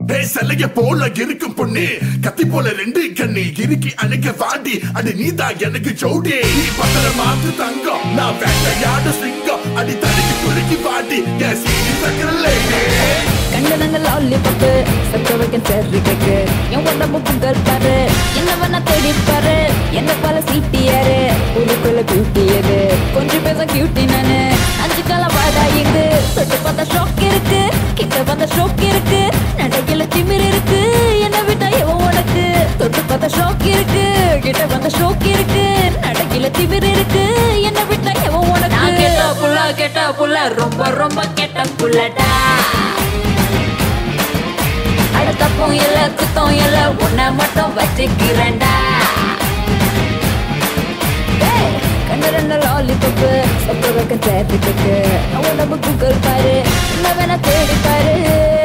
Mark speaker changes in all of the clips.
Speaker 1: பேசலைய போல இருக்கும் பொண்ணு கத்தி போல ரெண்டு கண்ணு இறுக்கி அணைக்க வாடி அடி நீதான் எனக்கு ஜோடி நீ பத்திர மாத்து தங்கம் நான் வேட்டையாடு சிங்கம் அடி தடுக்கி குலுக்கி வாடி என் சீனி சக்கரலே
Speaker 2: கண்டனங்க லாலிபப்பு சத்த வைக்க சரி கேக்கு என் உடம்பு புகழ் பாரு என்ன வேணா தேடி பாரு என்ன பல சீட்டியாரு உருக்குள்ள பியூட்டியது கொஞ்சம் பேச கியூட்டி நானு அஞ்சு கால வாடா இங்கு தொட்டு பார்த்தா ஷோக் இருக்கு கிட்ட பார்த்தா ஷோக் இருக்கு நடையில திமிர் இருக்கு என்ன விட்டா எவன் உனக்கு தொட்டு பார்த்தா ஷோக் இருக்கு கிட்ட பார்த்தா ஷோக் இருக்கு நடையில திமிர் இருக்கு என்ன விட்டா எவன் உனக்கு நான் கேட்ட புள்ள கேட்ட புள்ள ரொம்ப ரொம்ப கெட்ட புள்ளடா அடுத்த இல்ல குத்தம் இல்ல உன்னை மட்டும் வச்சுக்கிறேன்டா ஏய், கண்ணு ரெண்டு லாலிபப்பு சப்ப வைக்க தேடி கேக்கு உடம்பு கூகுள் பாரு என்ன வேணா தேடி பாரு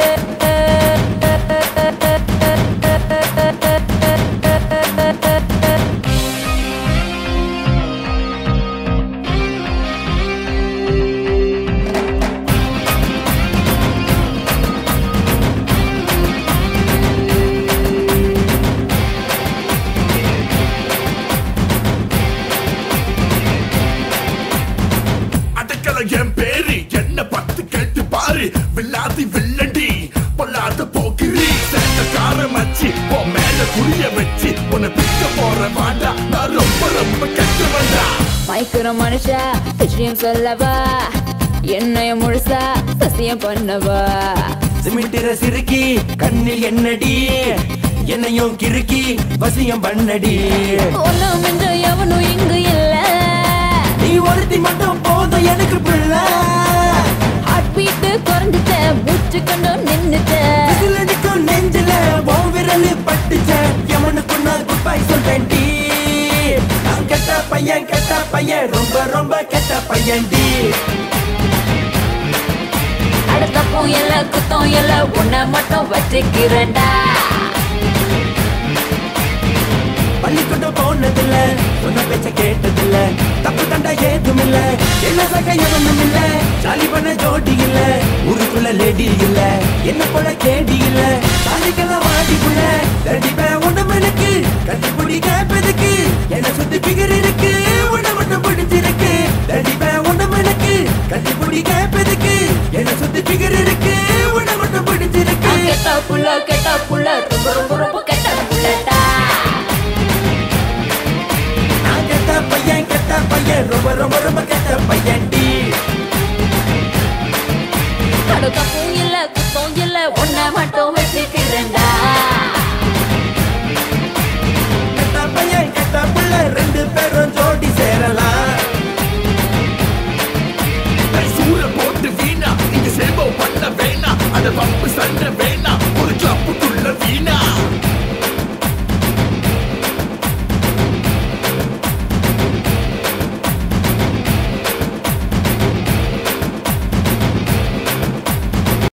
Speaker 1: அடக்கல என் பேரு என்ன பத்து கேட்டு பாரு வில்லாதி வில்லடி பொல்லாத போக்கிரி சேர்ந்த கார மச்சி உன் மேல குடிய வச்சு உன்னை பிக்க போற வாண்டா நான் ரொம்ப ரொம்ப கெட்டவன்டா
Speaker 2: மயக்கிற மனுஷா விஷயம் சொல்லவா என்னைய முழுசா சசியம் பண்ணவா
Speaker 3: சிமிட்டிர சிறுக்கி கண்ணில் என்னடி என்னையும் கிறுக்கி வசியம் பண்ணடி
Speaker 2: ஒண்ணும் என்று எவனும் இங்கு இல்ல
Speaker 3: நீ ஒருத்தி மட்டும் போதும் எனக்கு பிள்ளை
Speaker 2: ஹார்ட் பீட் குறைஞ்சிட்ட மூச்சு கொண்டு நின்னுட்ட
Speaker 3: விசிலடிக்கும் நெஞ்சில உன் விரல் பட்டுச்ச எவனுக்கு நான் குட் பை சொல்றேன்டி நான் கெட்ட பையன் கெட்ட பையன் ரொம்ப ரொம்ப கெட்ட பையன்டி
Speaker 2: அடுத்த இல்ல குத்தம் இல்ல உன்னை மட்டும் வச்சுக்கிறேன்டா
Speaker 3: பள்ளிக்கூடம் போனதில்ல சொன்ன பேச்ச கேட்டதில்ல தப்பு தண்டா ஏதும் இல்ல என்ன சக எவனும் இல்ல ஜாலி பண்ண ஜோடி இல்ல ஊருக்குள்ள லேடி இல்ல என்ன போல கேடி இல்ல சாலிக்கெல்லாம் வாடிக்குள்ள தடிப்ப உடம்பு எனக்கு கட்டிப்புடி கேப்பதுக்கு என்ன சுத்தி பிகர் இருக்கு உன்னை மட்டும் பிடிச்சிருக்கு தடிப்ப உடம்பு எனக்கு கட்டிப்புடி கேப்பதுக்கு என்ன சுத்தி பிகர் இருக்கு உன்னை மட்டும் பிடிச்சிருக்கு
Speaker 2: நான் கெட்ட புள்ள கெட்ட புள்ள ரொம்ப ரொம்ப ரொம்ப கெட்ட புள்ளடா
Speaker 3: நான் கெட்ட பையன் கெட்ட பையன் ரொம்ப ரொம்ப ரொம்ப கெட்ட பையன்டி
Speaker 2: அடுத்த இல்ல குத்தம் இல்ல உன்னை மட்டும் வச்சுக்கிறேன்டா
Speaker 3: கெட்ட பையன் கெட்ட புள்ள ரெண்டு பேரும் ஜோடி சேரலாம்
Speaker 1: சூர போட்டு வீணா இங்க சேவம் பண்ண வேணா அட பம்பு சண்டை வேணா